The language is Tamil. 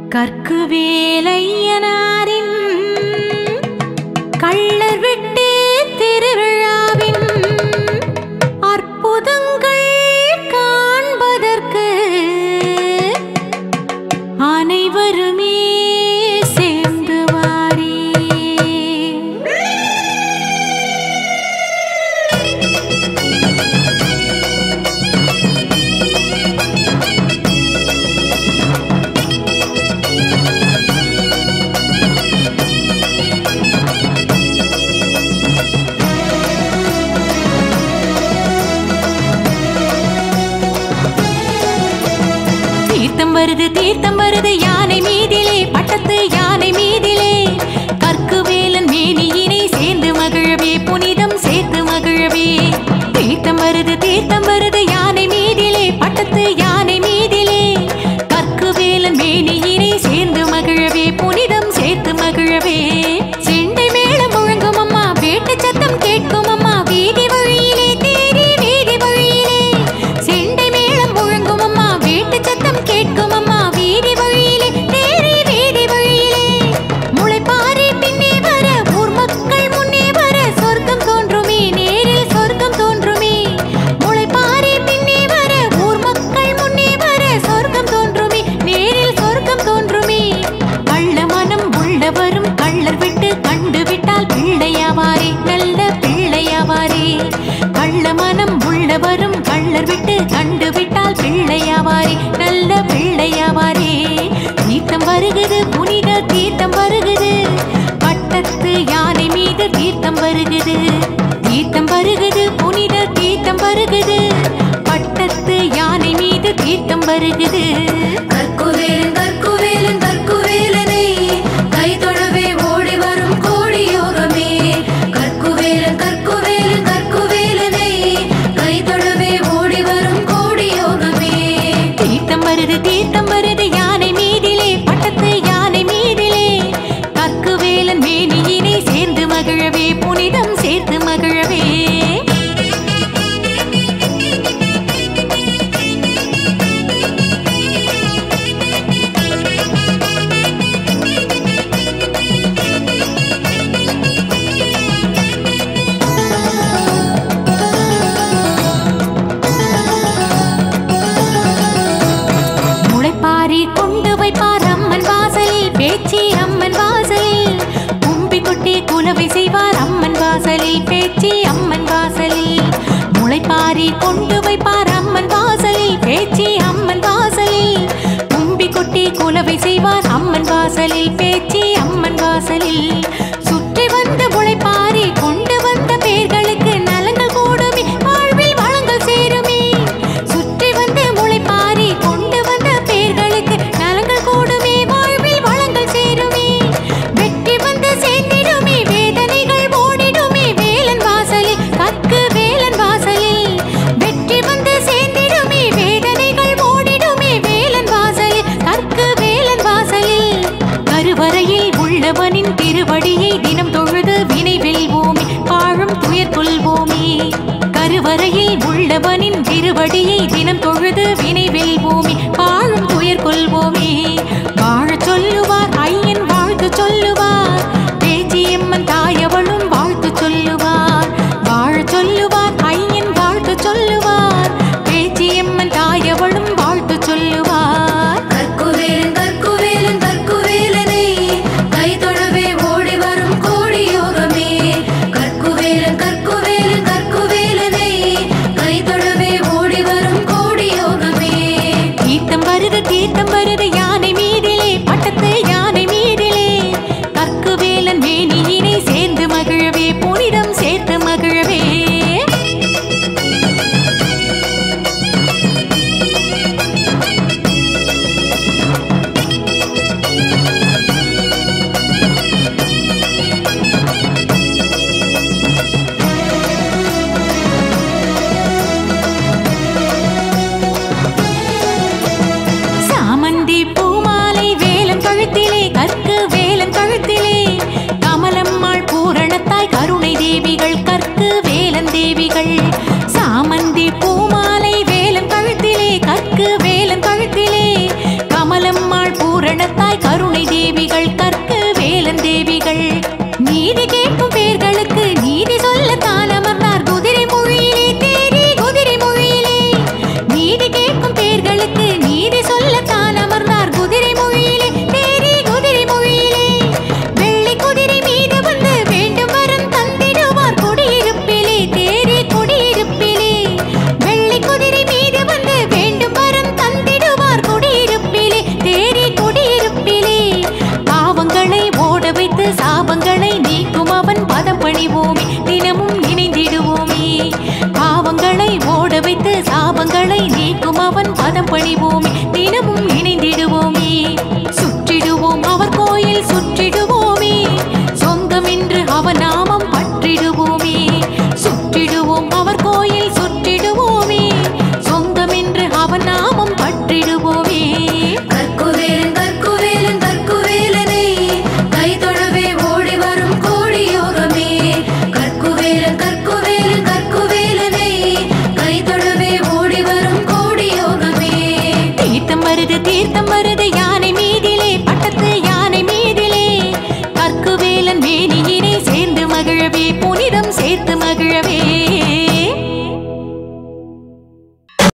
கற்கு வேலையனாரின் கள்ளர் விட்டு திருவிழாவின் அற்புதங்கள் காண்பதற்கு அனைவருமே சேர்ந்து வாரே தீர்த்தம் வருது தீர்த்தம் வருது யானை மீதிலே பட்டத்து யானை மீதிலே கற்கு வேலன் மேனியினை சேர்ந்து மகிழவே புனிதம் சேர்த்து மகிழவே தீர்த்தம் வருது தீர்த்தம் வருது யானை மீதிலே பட்டத்து யானை மீதிலே கற்கு வேலன் மேனியினை சேர்ந்து மகிழவே புனிதம் சேர்த்து மகிழவே செண்டை மேளம் முழங்கும் அம்மா வேட்டு சத்தம் கேட்கும் அம்மா வீதி வழியிலே தேடி வீதி வழியிலே செண்டை மேளம் முழங்கும் அம்மா வீட்டு சத்தம் கேட்கும் அம்மா வீதி வழியிலே தேடி வீதி வழியிலே முளைப்பாரி பின்னே வர ஊர் மக்கள் முன்னே வர சொர்க்கம் தோன்றுமே நேரில் சொர்க்கம் தோன்றுமே முளைப்பாரி பின்னே வர ஊர் மக்கள் முன்னே வர சொர்க்கம் தோன்றுமே நேரில் சொர்க்கம் தோன்றுமே கள்ள மனம் உள்ளவரும் கள்ளர் விட்டு கண்டு விட்டால் பிள்ளையாவாரே நல்ல பிள்ளையாவாரே கள்ள மனம் உள்ளவரும் கள்ளர் விட்டு கண்டு விட்டால் பிள்ளையாவாரே நல்ல பிள்ளையாவாரே தீர்த்தம் வருகுது புனித தீர்த்தம் வருகுது பட்டத்து யானை மீது தீர்த்தம் வருகுது தீர்த்தம் வருகுது புனித தீர்த்தம் வருகுது பட்டத்து யானை மீது தீர்த்தம் வருகுது கற்குவேலன் கற்குவேலன் கற்குவேலனை கை தொழவே ஓடி வரும் கோடி யோகமே கற்குவேலன் கற்குவேலன் கற்குவேலனை கை தொழவே ஓடி வரும் கோடி யோகமே தீர்த்தம் வருது தீர்த்தம் வருது யானை மீதிலே பட்டத்து யானை மீதிலே கற்கு வேலன் மேனியினை சேர்ந்து மகிழவே புனிதம் சேர்த்து மகிழவே முளைப்பாரி கொண்டு வைப்பார் அம்மன் வாசலில் பேச்சி அம்மன் வாசலில் கும்பி கொட்டி குலவை செய்வார் அம்மன் வாசலில் பேச்சி அம்மன் வாசலில் முளைப்பாரி கொண்டு வைப்பார் அம்மன் வாசலில் பேச்சி அம்மன் வாசலில் கும்பி கொட்டி குலவை செய்வார் அம்மன் வாசலில் பேச்சி அம்மன் வாசலில் சுற்றி வந்த முளைப்பாரி கொண்டு வந்த பேர்களுக்கு நலங்கள் கூடுமே வாழ்வில் வளங்கள் சேருமே சுற்றி வந்து முளைப்பாரி கொண்டு வந்த பேர்களுக்கு நலங்கள் கூடுமே வாழ்வில் வளங்கள் சேருமே வெற்றி வந்து சேர்ந்திடுமே வேதனைகள் ஓடிடுமே வேலன் வாசலில் கற்கு வேலன் வாசலில் வெற்றி வந்து சேர்ந்திடுமே வேதனைகள் ஓடிடுமே வேலன் வாசலில் கற்கு வேலன் வாசலில் கருவறையில் உள்ளவனின் திருவடியை தினம் தொழுது வினை வெல்வோமே பாழும் துயர் கொள்வோமே கருவறையில் உள்ளவனின் திருவடியை தினம் தொழுது வினை வெல்வோமே பாழும் துயர் கொள்வோமே வாழச் சொல்லுவார் ஐயன் வாழ்த்து சொல்லுவார் பேச்சியம்மன் தாயவளும் வாழ்த்து சொல்லுவார் வாழச் சொல்லுவார் ஐயன் வாழ்த்து சொல்லுவார் பேச்சியம்மன் தாயவளும் வாழ்த்து சொல்லுவார் கற்குவேலன் கற்குவேலன் கற்குவேலனை கை தொழவே ஓடி வரும் கோடி யோகமே கற்குவேலன் கற்குவேலன் கற்குவேலனை கை தொழவே ஓடி வரும் கோடி யோகமே தீர்த்தம் வருது தீர்த்தம் வருது யானை மீதிலே பட்டத்து யானை மீதிலே கற்கு வேலன் மேனியினை சேர்ந்து மகிழவே புனிதம் சேர்த்து மகிழவே சாமந்தி பூ பூரணத்தாய் கருணை தேவிகள் கற்கு வேலன் தேவிகள் நீதி கேட்கும் பேர்களுக்கு நீதி சொல்லத்தான் அமர்ந்தார் குதிரை மொழியிலே தேரி குதிரை மொழியிலே நீதி கேட்கும் பேர்களுக்கு நீதி சொல்லத்தான் அமர்ந்தார் குதிரை மொழியிலே தேரி குதிரை மொழியிலே வெள்ளி குதிரை மீது வந்து வேண்டும் வரம் தந்திடுவார் குடியிருப்பிலே தேரி குடியிருப்பிலே வெள்ளி குதிரை மீது வந்து வேண்டும் வரம் தந்திடுவார் குடியிருப்பிலே தேரி குடியிருப்பிலே பாவங்களை ஓட வைத்து சாபங்களை நீக்கும் அவன் பதம் பணிவோமே தினமும் நினைந்திடுவோமே பாவங்களை ஓட வைத்து சாபங்களை நீக்கும் அவன் பதம் பணிவோமே தினமும் நினைந்திடுவோமே சுற்றிடுவோம் அவர் கோயில் சுற்றிடுவோமே சொந்தம் என்று அவன் நாமம் பற்றிடுவோமே சுற்றிடுவோம் அவர் கோயில் சுற்றிடுவோமே சொந்தம் என்று அவன் நாமம் பற்றிடுவோமே கற்குவேலன் கற்குவேலன் கற்குவேலனை கை தொழவே ஓடி வரும் கோடி யோகமே கற்குவேலன் கற்குவேலன் கற்குவேலனை கை தொழவே ஓடி வரும் கோடி யோகமே தீர்த்தம் வருது தீர்த்தம் வருது யா